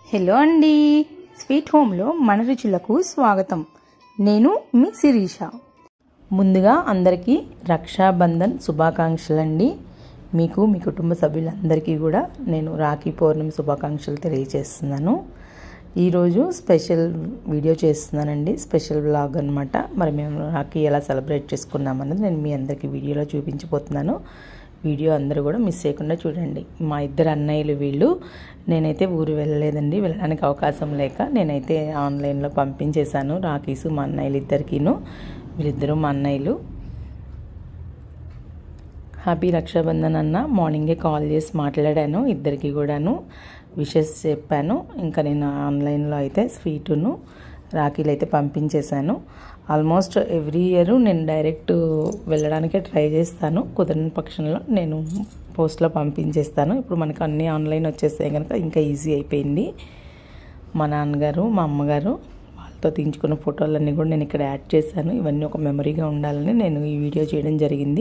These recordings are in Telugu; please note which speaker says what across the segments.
Speaker 1: హలో అండి స్వీట్ హోమ్లో మన రుచులకు స్వాగతం నేను మీ శిరీష ముందుగా అందరికీ రక్షాబంధన్ శుభాకాంక్షలు అండి మీకు మీ కుటుంబ సభ్యులందరికీ కూడా నేను రాఖీ పౌర్ణమి శుభాకాంక్షలు తెలియజేస్తున్నాను ఈరోజు స్పెషల్ వీడియో చేస్తున్నానండి స్పెషల్ వ్లాగ్ అనమాట మరి మేము రాఖీ ఎలా సెలబ్రేట్ చేసుకున్నామన్నది నేను మీ అందరికీ వీడియోలో చూపించబోతున్నాను వీడియో అందరూ కూడా మిస్ చేయకుండా చూడండి మా ఇద్దరు అన్నయ్యలు వీళ్ళు నేనైతే ఊరు వెళ్ళలేదండి వెళ్ళడానికి అవకాశం లేక నేనైతే ఆన్లైన్లో పంపించేశాను రాఖీసు మా అన్నయ్యలు ఇద్దరికీను వీళ్ళిద్దరూ మా అన్నయ్యలు హ్యాపీ రక్షాబంధన్ అన్న మార్నింగే కాల్ చేసి మాట్లాడాను ఇద్దరికి కూడాను విషెస్ చెప్పాను ఇంకా నేను ఆన్లైన్లో అయితే స్వీటును రాఖీలు అయితే పంపించేశాను ఆల్మోస్ట్ ఎవ్రీ ఇయర్ నేను డైరెక్ట్ వెళ్ళడానికే ట్రై చేస్తాను కుదరని పక్షంలో నేను పోస్ట్లో పంపించేస్తాను ఇప్పుడు మనకు అన్నీ ఆన్లైన్ వచ్చేస్తాయి కనుక ఇంకా ఈజీ అయిపోయింది మా నాన్నగారు మా అమ్మగారు వాళ్ళతో తీయించుకున్న ఫోటోలన్నీ కూడా నేను ఇక్కడ యాడ్ చేశాను ఇవన్నీ ఒక మెమరీగా ఉండాలని నేను ఈ వీడియో చేయడం జరిగింది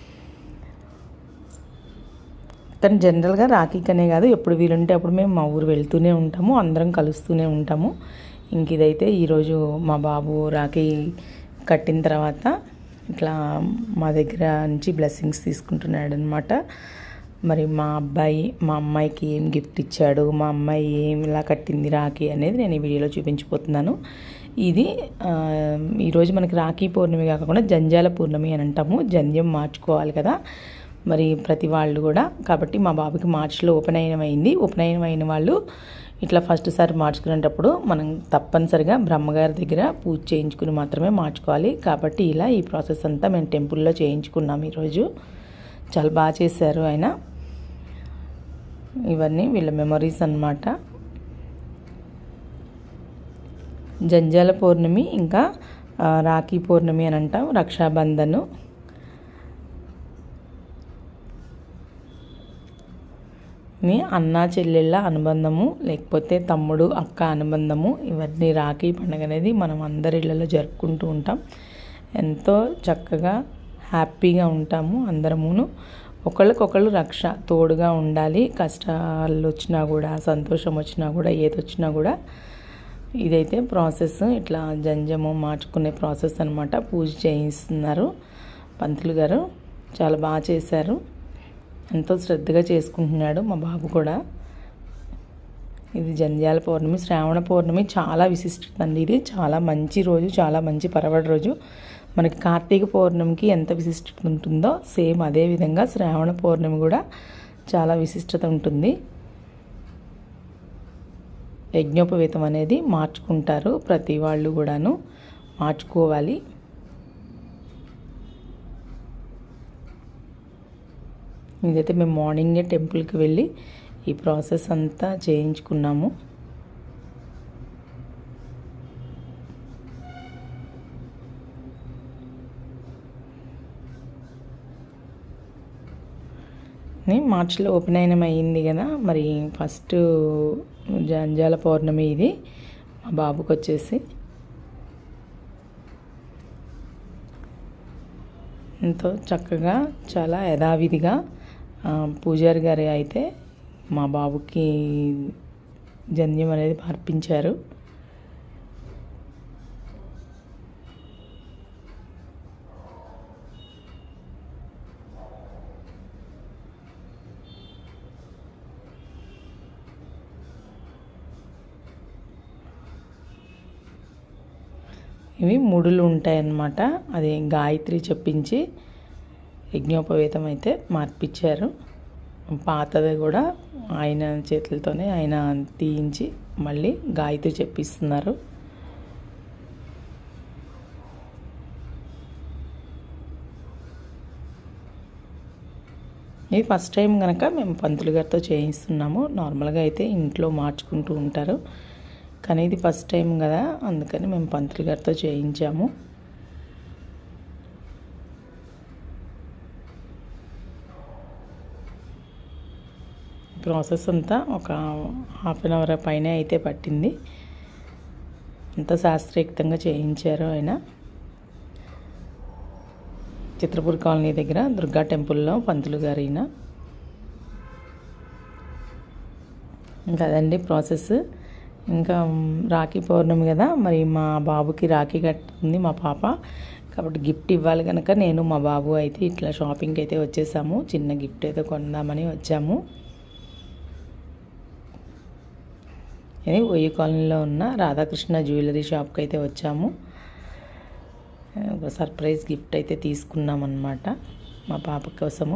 Speaker 1: కానీ జనరల్గా రాఖీకనే కాదు ఎప్పుడు వీలుంటే అప్పుడు మేము మా ఊరు వెళ్తూనే ఉంటాము అందరం కలుస్తూనే ఉంటాము ఇంక ఇదైతే ఈరోజు మా బాబు రాఖీ కట్టిన తర్వాత ఇట్లా మా దగ్గర నుంచి బ్లెస్సింగ్స్ తీసుకుంటున్నాడు అనమాట మరి మా అబ్బాయి మా అమ్మాయికి ఏం గిఫ్ట్ ఇచ్చాడు మా అమ్మాయి ఏం ఇలా కట్టింది రాఖీ అనేది నేను ఈ వీడియోలో చూపించిపోతున్నాను ఇది ఈరోజు మనకి రాఖీ పౌర్ణమి కాకుండా జంజాల పూర్ణమి అని అంటాము జంధ్యం మార్చుకోవాలి కదా మరి ప్రతి వాళ్ళు కూడా కాబట్టి మా బాబుకి మార్చిలో ఉపనయనం అయింది ఉపనయనం అయిన వాళ్ళు ఇట్లా ఫస్ట్ సారి మార్చుకునేటప్పుడు మనం తప్పనిసరిగా బ్రహ్మగారి దగ్గర పూజ చేయించుకుని మాత్రమే మార్చుకోవాలి కాబట్టి ఇలా ఈ ప్రాసెస్ అంతా మేము టెంపుల్లో చేయించుకున్నాం ఈరోజు చాలా బాగా చేశారు ఆయన ఇవన్నీ వీళ్ళ మెమరీస్ అన్నమాట జంజాల పౌర్ణమి ఇంకా రాఖీ పౌర్ణమి అని అంటాం రక్షాబంధను మీ అన్న చెల్లెళ్ళ అనుబంధము లేకపోతే తమ్ముడు అక్క అనుబంధము ఇవన్నీ రాఖీ పండుగ అనేది మనం అందరి ఇళ్ళలో జరుపుకుంటూ ఉంటాం ఎంతో చక్కగా హ్యాపీగా ఉంటాము అందరమును ఒకళ్ళకొకళ్ళు రక్ష తోడుగా ఉండాలి కష్టాలు వచ్చినా కూడా సంతోషం వచ్చినా కూడా ఏది వచ్చినా కూడా ఇదైతే ప్రాసెస్ ఇట్లా జంజము మార్చుకునే ప్రాసెస్ అనమాట పూజ చేయిస్తున్నారు పంతులు గారు చాలా బాగా చేశారు ఎంతో శ్రద్ధగా చేసుకుంటున్నాడు మా బాబు కూడా ఇది జంధ్యాల పౌర్ణమి శ్రావణ పౌర్ణమి చాలా విశిష్టత అండి ఇది చాలా మంచి రోజు చాలా మంచి పరవడి రోజు మనకి కార్తీక పౌర్ణమికి ఎంత విశిష్టత ఉంటుందో సేమ్ అదే విధంగా శ్రావణ పౌర్ణమి కూడా చాలా విశిష్టత ఉంటుంది యజ్ఞోపవేతం అనేది మార్చుకుంటారు ప్రతి వాళ్ళు కూడాను మార్చుకోవాలి ఇదైతే మేము మార్నింగే టెంపుల్కి వెళ్ళి ఈ ప్రాసెస్ అంతా చేయించుకున్నాము మార్చిలో ఉపనయనం అయ్యింది కదా మరి ఫస్ట్ జంజాల పౌర్ణమి ఇది మా బాబుకి వచ్చేసి ఎంతో చక్కగా చాలా యథావిధిగా పూజారి గారి అయితే మా బాబుకి జన్యం అనేది మార్పించారు ఇవి ముడులు ఉంటాయన్నమాట అది గాయత్రి చెప్పించి యజ్ఞోపవేతం అయితే మార్పించారు పాతది కూడా ఆయన చేతులతోనే ఆయన తీయించి మళ్ళీ గాయత్రి చెప్పిస్తున్నారు ఇది ఫస్ట్ టైం కనుక మేము పంతులు గారితో చేయిస్తున్నాము నార్మల్గా అయితే ఇంట్లో మార్చుకుంటూ ఉంటారు కానీ ఇది ఫస్ట్ టైం కదా అందుకని మేము పంతులు గారితో చేయించాము ప్రాసెస్ అంతా ఒక హాఫ్ అన్ అవర్ పైన అయితే పట్టింది అంతా శాస్త్రయుక్తంగా చేయించారు ఆయన చిత్రపూర్ కాలనీ దగ్గర దుర్గా టెంపుల్లో పంతులు గారు ఈయన ఇంకా అదండి ప్రాసెస్ ఇంకా రాఖీ పౌర్ణమి కదా మరి మా బాబుకి రాఖీ కట్టింది మా పాప కాబట్టి గిఫ్ట్ ఇవ్వాలి కనుక నేను మా బాబు అయితే ఇట్లా షాపింగ్కి అయితే వచ్చేసాము చిన్న గిఫ్ట్ అయితే కొందామని వచ్చాము ఇది ఒయ్యి కాలనీలో ఉన్న రాధాకృష్ణ జ్యువెలరీ షాప్కి అయితే వచ్చాము ఒక సర్ప్రైజ్ గిఫ్ట్ అయితే తీసుకున్నాం అన్నమాట మా పాప కోసము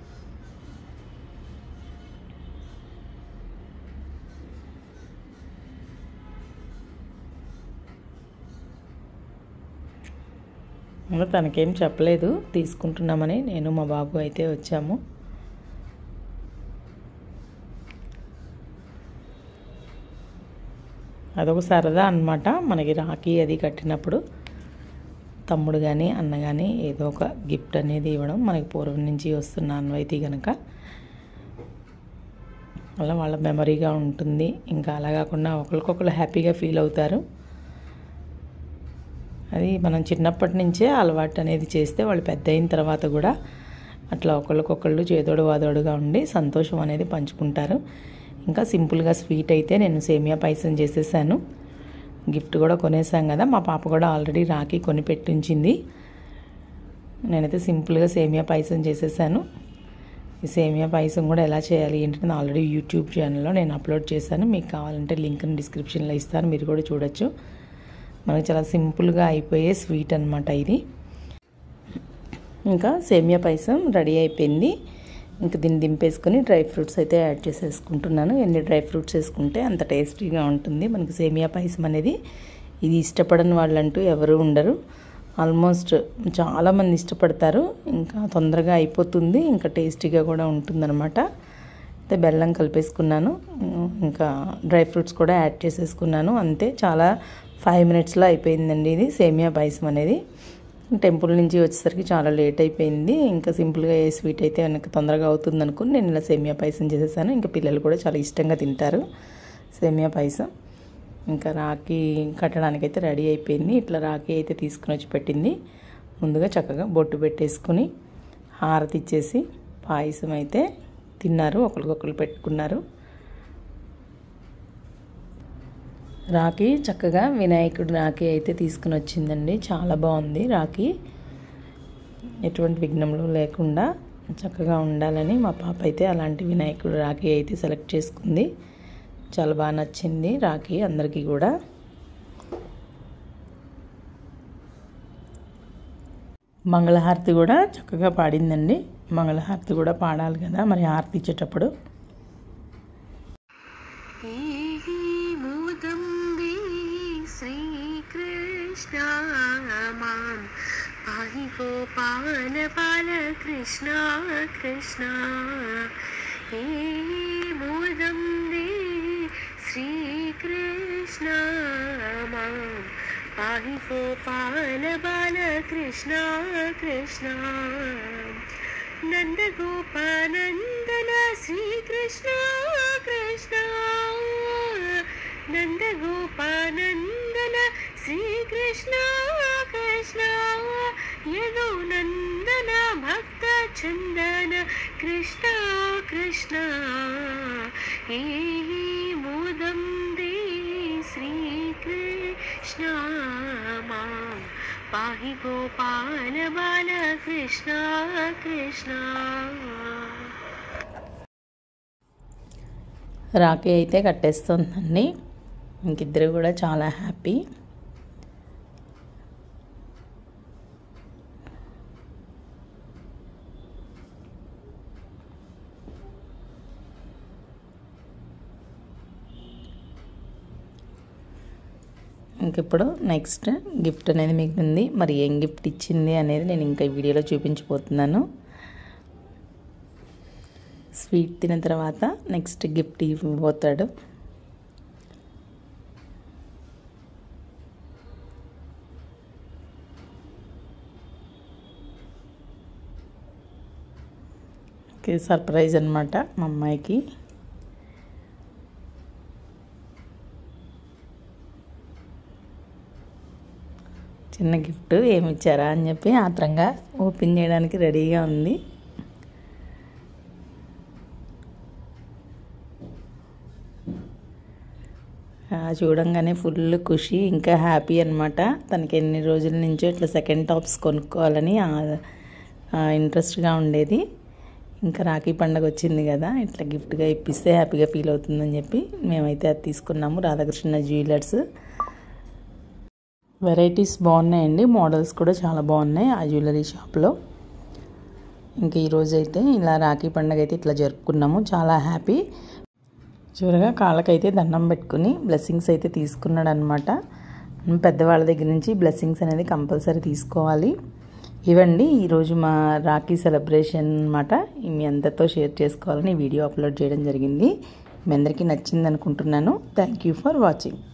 Speaker 1: ఇంకా తనకేం చెప్పలేదు తీసుకుంటున్నామని నేను మా బాబు అయితే వచ్చాము అదొక సరదా అనమాట మనకి రాఖీ అది కట్టినప్పుడు తమ్ముడు కానీ అన్న కానీ ఏదో ఒక గిఫ్ట్ అనేది ఇవ్వడం మనకి పూర్వం నుంచి వస్తున్న అన్వయితీ కనుక అలా వాళ్ళ మెమరీగా ఉంటుంది ఇంకా అలా కాకుండా ఒకరికొకరు హ్యాపీగా ఫీల్ అవుతారు అది మనం చిన్నప్పటి నుంచే అలవాటు అనేది చేస్తే వాళ్ళు పెద్ద అయిన తర్వాత కూడా అట్లా ఒకళ్ళకొకళ్ళు చేదోడు వాదోడుగా ఉండి సంతోషం అనేది పంచుకుంటారు ఇంకా సింపుల్గా స్వీట్ అయితే నేను సేమియా పాయసం చేసేసాను గిఫ్ట్ కూడా కొనేసాం కదా మా పాప కూడా ఆల్రెడీ రాఖీ కొని పెట్టించింది నేనైతే సింపుల్గా సేమియా పాయసం చేసేసాను ఈ సేమియా పాయసం కూడా ఎలా చేయాలి ఏంటంటే ఆల్రెడీ యూట్యూబ్ ఛానల్లో నేను అప్లోడ్ చేశాను మీకు కావాలంటే లింక్ని డిస్క్రిప్షన్లో ఇస్తాను మీరు కూడా చూడొచ్చు మనకు చాలా సింపుల్గా అయిపోయే స్వీట్ అనమాట ఇది ఇంకా సేమియా పాయసం రెడీ అయిపోయింది ఇంకా దీన్ని దింపేసుకొని డ్రై ఫ్రూట్స్ అయితే యాడ్ చేసేసుకుంటున్నాను ఎన్ని డ్రై ఫ్రూట్స్ వేసుకుంటే అంత టేస్టీగా ఉంటుంది మనకి సేమియా పాయసం అనేది ఇది ఇష్టపడని వాళ్ళంటూ ఎవరు ఉండరు ఆల్మోస్ట్ చాలామంది ఇష్టపడతారు ఇంకా తొందరగా అయిపోతుంది ఇంకా టేస్టీగా కూడా ఉంటుందన్నమాట అయితే బెల్లం కలిపేసుకున్నాను ఇంకా డ్రై ఫ్రూట్స్ కూడా యాడ్ చేసేసుకున్నాను అంతే చాలా ఫైవ్ మినిట్స్లో అయిపోయిందండి ఇది సేమియా పాయసం అనేది టెంపుల్ నుంచి వచ్చేసరికి చాలా లేట్ అయిపోయింది ఇంకా సింపుల్గా ఏ స్వీట్ అయితే వెనక్కి తొందరగా అవుతుంది అనుకుని నేను ఇలా సేమియా పాయసం చేసేసాను ఇంకా పిల్లలు కూడా చాలా ఇష్టంగా తింటారు సేమియా పాయసం ఇంకా రాఖీ కట్టడానికి అయితే రెడీ అయిపోయింది ఇట్లా రాఖీ అయితే తీసుకుని వచ్చి పెట్టింది ముందుగా చక్కగా బొట్టు పెట్టేసుకుని హారతి ఇచ్చేసి పాయసం అయితే తిన్నారు ఒకరికొకరు పెట్టుకున్నారు రాఖీ చక్కగా వినాయకుడు రాఖీ అయితే తీసుకుని వచ్చిందండి చాలా బాగుంది రాఖీ ఎటువంటి విఘ్నములు లేకుండా చక్కగా ఉండాలని మా పాప అయితే అలాంటి వినాయకుడు రాఖీ అయితే సెలెక్ట్ చేసుకుంది చాలా బాగా నచ్చింది రాఖీ అందరికీ కూడా మంగళహారతి కూడా చక్కగా పాడిందండి మంగళహారతి కూడా పాడాలి కదా మరి హారతి ఇచ్చేటప్పుడు
Speaker 2: मुदम्बी श्रीकृष्ण मां पाहि गोपाल बाल कृष्ण कृष्ण हे मोदम्बी श्रीकृष्ण मां पाहि गोपाल बाल कृष्ण कृष्ण नन्दगोपानन्दन श्रीकृष्ण कृष्ण नन्दगोपानन्दन श्रीकृष्ण कृष्ण यदो नन्दन भक्तचन्दन कृष्ण कृष्ण हे मोदं दे श्रीकृष्ण मां पाहि गोपाल बाल कृष्ण कृष्ण
Speaker 1: రాఖీ అయితే కట్టేస్తుందండి ఇంకిద్దరు కూడా చాలా హ్యాపీ ఇంక ఇప్పుడు నెక్స్ట్ గిఫ్ట్ అనేది మిగిలింది మరి ఏం గిఫ్ట్ ఇచ్చింది అనేది నేను ఇంకా ఈ వీడియోలో చూపించబోతున్నాను స్వీట్ తిన్న తర్వాత నెక్స్ట్ గిఫ్ట్ ఇవ్వబోతాడు ఓకే సర్ప్రైజ్ అనమాట మా అమ్మాయికి చిన్న గిఫ్ట్ ఏమి ఇచ్చారా అని చెప్పి ఆత్రంగా ఓపెన్ చేయడానికి రెడీగా ఉంది ఇంకా చూడంగానే ఫుల్ ఖుషి ఇంకా హ్యాపీ అనమాట తనకి ఎన్ని రోజుల నుంచో ఇట్లా సెకండ్ టాప్స్ కొనుక్కోవాలని ఇంట్రెస్ట్గా ఉండేది ఇంకా రాఖీ పండగ వచ్చింది కదా ఇట్లా గిఫ్ట్గా ఇప్పిస్తే హ్యాపీగా ఫీల్ అవుతుందని చెప్పి మేమైతే అది తీసుకున్నాము రాధాకృష్ణ జ్యువెలర్స్ వెరైటీస్ బాగున్నాయండి మోడల్స్ కూడా చాలా బాగున్నాయి ఆ జ్యువెలరీ షాప్లో ఇంక ఈరోజు అయితే ఇలా రాఖీ పండగ అయితే ఇట్లా జరుపుకున్నాము చాలా హ్యాపీ చివరిగా కాళ్ళకైతే దండం పెట్టుకుని బ్లెస్సింగ్స్ అయితే తీసుకున్నాడు అనమాట పెద్దవాళ్ళ దగ్గర నుంచి బ్లెస్సింగ్స్ అనేది కంపల్సరీ తీసుకోవాలి ఇవండి ఈరోజు మా రాఖీ సెలబ్రేషన్ అనమాట మీ అందరితో షేర్ చేసుకోవాలని వీడియో అప్లోడ్ చేయడం జరిగింది మీ అందరికీ నచ్చింది అనుకుంటున్నాను థ్యాంక్ యూ ఫర్ వాచింగ్